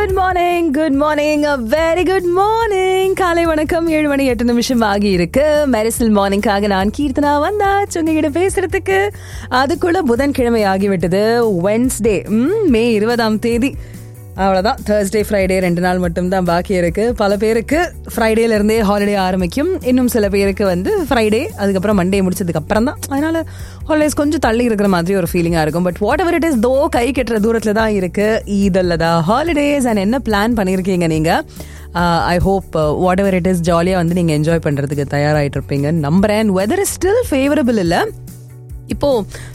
good morning good morning very good morning காலை வணக்கம் ஏழு மணி எட்டு நிமிஷம் ஆகி இருக்கு மெரிசல் மார்னிங்காக நான் கீர்த்தனா வந்தாச்சு உங்ககிட்ட பேசுறதுக்கு அதுக்குள்ள புதன்கிழமை ஆகிவிட்டது வென்ஸ்டே மே இருபதாம் தேதி அவ்வளோதான் தேர்ஸ்டே ஃப்ரைடே ரெண்டு நாள் மட்டும்தான் பாக்கி இருக்கு பல பேருக்கு ஃப்ரைடேல இருந்தே ஹாலிடே ஆரம்பிக்கும் இன்னும் சில பேருக்கு வந்து ஃப்ரைடே அதுக்கப்புறம் மண்டே முடிச்சதுக்கு அப்புறம் தான் அதனால ஹாலிடேஸ் கொஞ்சம் தள்ளி இருக்கிற மாதிரி ஒரு ஃபீலிங்காக இருக்கும் but whatever it is though கை கட்டுற தூரத்தில் தான் இருக்கு ஈதல்ல தான் ஹாலிடேஸ் அண்ட் என்ன பிளான் பண்ணியிருக்கீங்க நீங்கள் I hope whatever it is ஜாலியாக வந்து நீங்கள் என்ஜாய் பண்ணுறதுக்கு தயாராகிட்டு இருப்பீங்க நம்புறேன் வெதர் இஸ் ஸ்டில் ஃபேவரபிள் இல்லை இப்போ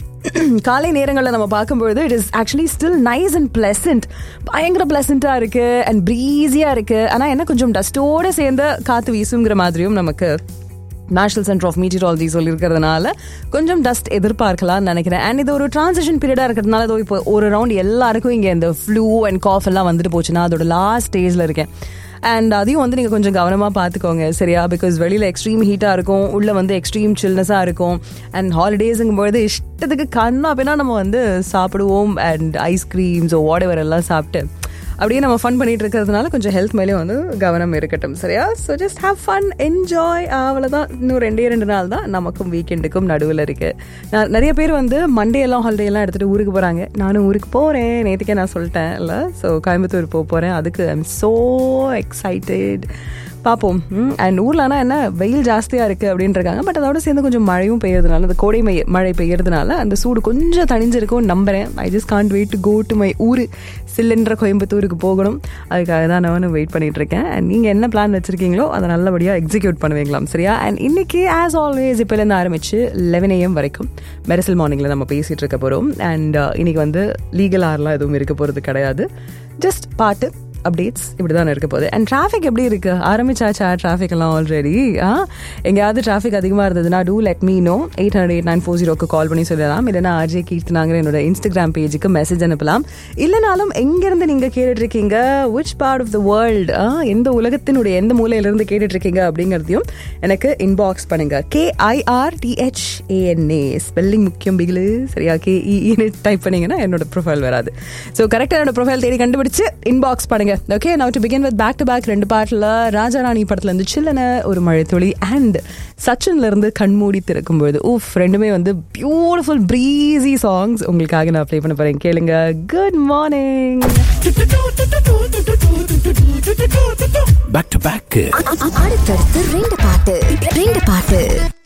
காலை நேரங்களில் நம்ம பார்க்கும்பொழுது it is actually still nice and pleasant பயங்கர பிளசண்ட்டாக இருக்கு அண்ட் ப்ரீஸியாக இருக்கு ஆனால் என்ன கொஞ்சம் டஸ்டோட சேர்ந்து காற்று வீசுங்கிற மாதிரியும் நமக்கு நேஷனல் சென்டர் ஆஃப் மீட்டியாலஜி சொல்லியிருக்கிறதுனால கொஞ்சம் டஸ்ட் எதிர்பார்க்கலாம்னு நினைக்கிறேன் அண்ட் இது ஒரு டிரான்சிஷன் பீரியடாக இருக்கிறதுனால இதோ இப்போ ஒரு ரவுண்ட் எல்லாருக்கும் இங்கே இந்த ஃப்ளூ அண்ட் காஃப் எல்லாம் வந்துட்டு போச்சுன்னா அதோட லாஸ்ட் ஸ்டேஜில் இருக்கேன் அண்ட் அதையும் வந்து நீங்கள் கொஞ்சம் கவனமாக பார்த்துக்கோங்க சரியா பிகாஸ் வெளியில் எக்ஸ்ட்ரீம் ஹீட்டாக இருக்கும் உள்ளே வந்து எக்ஸ்ட்ரீம் சில்னஸாக இருக்கும் அண்ட் ஹாலிடேஸுங்கும்போது இஷ்டத்துக்கு கண்ணா அப்படின்னா நம்ம வந்து சாப்பிடுவோம் அண்ட் ஐஸ்கிரீம்ஸோ வாடவர் எல்லாம் சாப்பிட்டு அப்படியே நம்ம ஃபன் பண்ணிட்டு இருக்கிறதுனால கொஞ்சம் ஹெல்த் மேலேயும் வந்து கவனம் இருக்கட்டும் சரியா so just have fun enjoy அவ்வளோதான் இன்னும் ரெண்டே ரெண்டு நாள் தான் நமக்கும் வீக்கெண்டுக்கும் நடுவில் இருக்கு நான் நிறைய பேர் வந்து மண்டே எல்லாம் ஹாலிடே எல்லாம் எடுத்துகிட்டு ஊருக்கு போகிறாங்க நானும் ஊருக்கு போகிறேன் நேற்றுக்கே நான் சொல்லிட்டேன் இல்லை ஸோ கோயம்புத்தூர் போக போகிறேன் அதுக்கு ஐ எம் ஸோ எக்ஸைட்டட் பார்ப்போம் அண்ட் ஊரில் ஆனால் என்ன வெயில் ஜாஸ்தியாக இருக்குது அப்படின்றாங்க பட் அதோட சேர்ந்து கொஞ்சம் மழையும் பெய்யறதுனால அந்த கோடை மை மழை பெய்யறதுனால அந்த சூடு கொஞ்சம் தணிஞ்சிருக்கும் நம்புறேன் I just can't wait to go to my ஊர் சிலிண்டர் கோயம்புத்தூருக்கு போகணும் அதுக்காக தான் நான் வெயிட் பண்ணிட்டு இருக்கேன் அண்ட் நீங்கள் என்ன பிளான் வச்சிருக்கீங்களோ அதை நல்லபடியாக எக்ஸிக்யூட் பண்ணுவீங்களாம் சரியா அண்ட் இன்னைக்கு ஆஸ் ஆல்வேஸ் இப்போலேருந்து ஆரம்பிச்சு லெவன் ஏஎம் வரைக்கும் மெரிசல் மார்னிங்கில் நம்ம பேசிகிட்டு இருக்க போகிறோம் அண்ட் இன்னைக்கு வந்து லீகல் ஆர்லாம் எதுவும் இருக்க போகிறது கிடையாது ஜஸ்ட் பாட்டு அப்டேட்ஸ் இப்படி தான் இருக்க போகுது அண்ட் டிராஃபிக் எப்படி இருக்கு ஆரம்பிச்சாச்சா டிராஃபிக் எல்லாம் ஆல்ரெடி ஆ எங்கேயாவது டிராஃபிக் அதிகமாக இருந்ததுன்னா do let me know eight hundred eight nine four ஜீரோக்கு கால் பண்ணி சொல்லலாம் இல்லைனா ஆர்ஜே கீர்த்தனாங்கிற என்னோட இன்ஸ்டாகிராம் பேஜுக்கு மெசேஜ் அனுப்பலாம் இல்லைனாலும் எங்கேருந்து நீங்கள் கேட்டுட்டு இருக்கீங்க which part of the world எந்த உலகத்தினுடைய எந்த மூலையிலிருந்து கேட்டுட்டு இருக்கீங்க அப்படிங்கிறதையும் எனக்கு இன்பாக்ஸ் பண்ணுங்க கேஐஆர் டிஹெச் ஏஎன்ஏ ஸ்பெல்லிங் முக்கியம் பிகிலு சரியா கேஇன்னு டைப் பண்ணீங்கன்னா என்னோட ப்ரொஃபைல் வராது ஸோ கரெக்டாக என்னோட ப்ரொஃபைல் தேடி கண்டுபிடிச்சு இன்பாக்ஸ் பண்ணுங்க okay now to begin with back to back ரெண்டு பாட்டில் ராஜாராணி படத்துல இருந்து சில்லன ஒரு மழை துளி அண்ட் சச்சின்ல இருந்து கண்மூடி திறக்கும்போது ஊஃப் ரெண்டுமே வந்து பியூட்டிஃபுல் ப்ரீஸி சாங்ஸ் உங்களுக்காக நான் ப்ளே பண்ண போறேன் கேளுங்க good morning back to back அடுத்தடுத்து ரெண்டு பாட்டு ரெண்டு பாட்டு